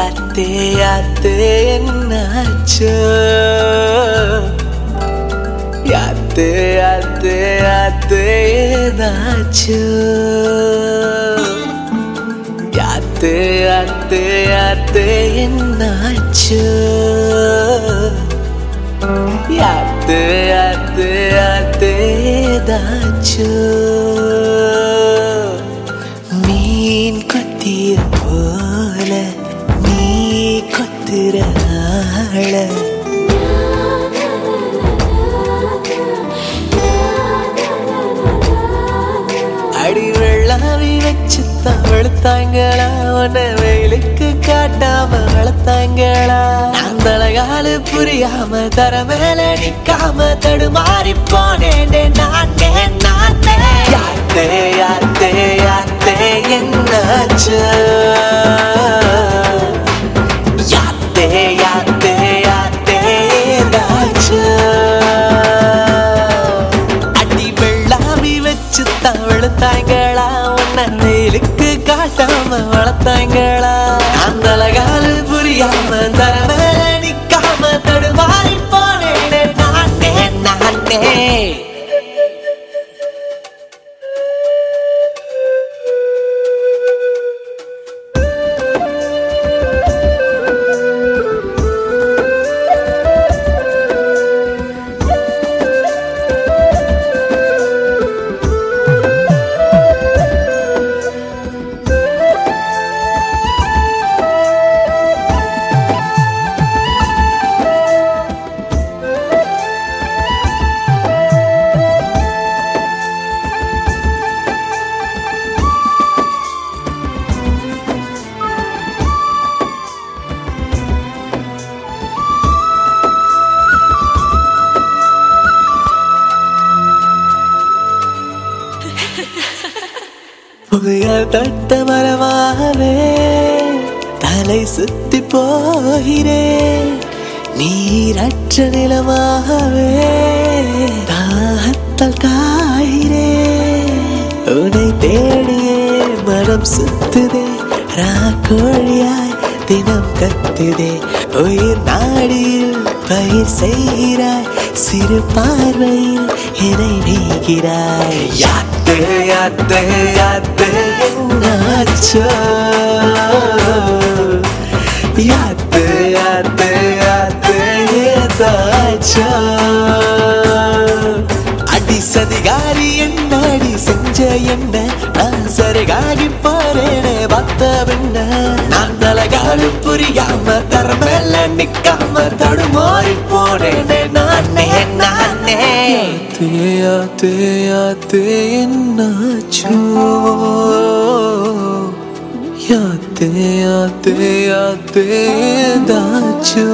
யாத்தே யாத்தே என்னாச்சு யாத்தே யாத்தே யாத்தே ஏதாச்சு யாத்தே யாத்தே யாத்தே என்னாச்சு யாத்தே யாத்தே யாத்தே ஏதாச்சு மீன் கொத்திய போல நீ கொத்துற ஆள அடி வெள்ளாவி வச்சு வளர்த்தாங்களா உன்னை வெயிலுக்கு காட்டாம வளர்த்தாங்களா நான் தலைகாலு புரியாம தர மேல நிக்காம தடுமாறி போனேன் நானே நானே யாத்தே யாத்தே யாத்தே என்னாச்சு யாத்தே யாத்தே யாத்தே ஏதாச்சு அடி வெள்ளாமி வச்சு தான் வளர்த்தாங்களா உன்னை வெயிலுக்கு காட்டாம வளர்த்தாங்களா அந்த அழகாலு புரியாம தர மேல நிக்காம தடுமாறி போனேன் நானே நானே புயல் தட்ட மரமாகவே தலை சுத்தி போகிறேன் நீரற்ற நிலமாகவே தாகத்தால் காகிறேன் உன்னை தேடியே மனம் சுத்துதே ராக்கோழியாய் தினம் கத்துதே உயிர் நாடியில் பயிர் செய்கிறாய் சிறு பார்வையில் என்னை நீகிறாய் யாத்து யாத்து யாத்து என்னாச்சோ யாத்து யாத்து யாத்து ஏதாச்சோ அடி சதிகாரி என்னடி செஞ்ச என்ன நான் சரிகாகி போறேனே பார்த்த பின்ன நான் தலகாடு புரியாம தரமேல நிக்காம தடுமாறி போனேனே நானே நானே தேயா தேயா தேன்னாச்சோ யாத்தே யாத்தே யாத்தே தாச்சோ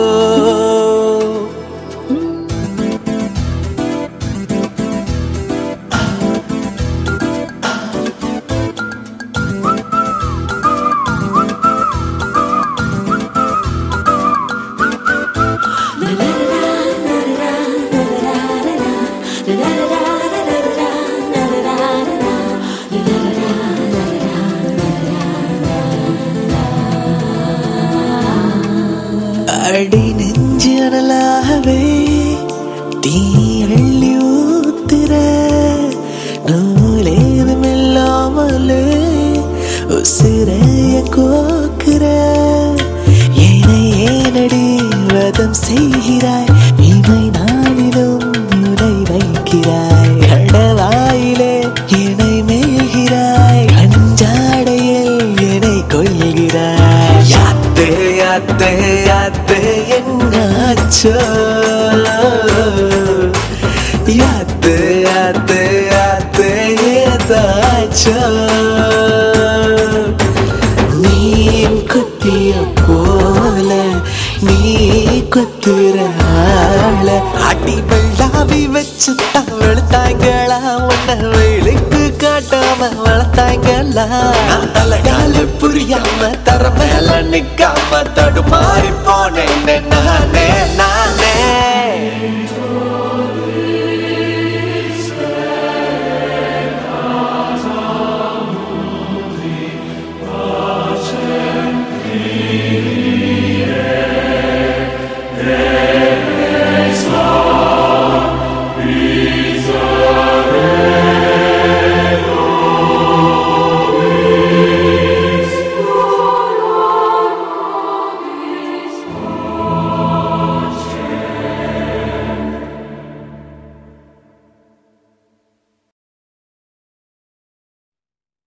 அடி நெஞ்சு அனலாகவே தீ அள்ளி ஊத்துற நூலேதும் இல்லாமலே உசிரைய கோக்குற என்னை ஏனடி வதம் செய்கிறாய் இமை நாளிலும் உரை வைக்கிறாய் கடவாயிலே என்னை மேய்கிறாய் கஞ்சாடையில் என்னை கொள்கிறாய் யாத்து யாத்து யாத்து என்னாச்சோ யாத்து யாத்து யாத்து ஏதாச்சோ மீன் குத்திய போல நீ குத்துற ஆள அடி வெள்ளாவி வச்சு தான் வெளுத்தாங்களா உன்னை வெளுக்கு காட்டாம வளர்த்தாங்களா அழகால புரியாம தர மேல நிக்காம தடுமாறி போனேன் நானே நானே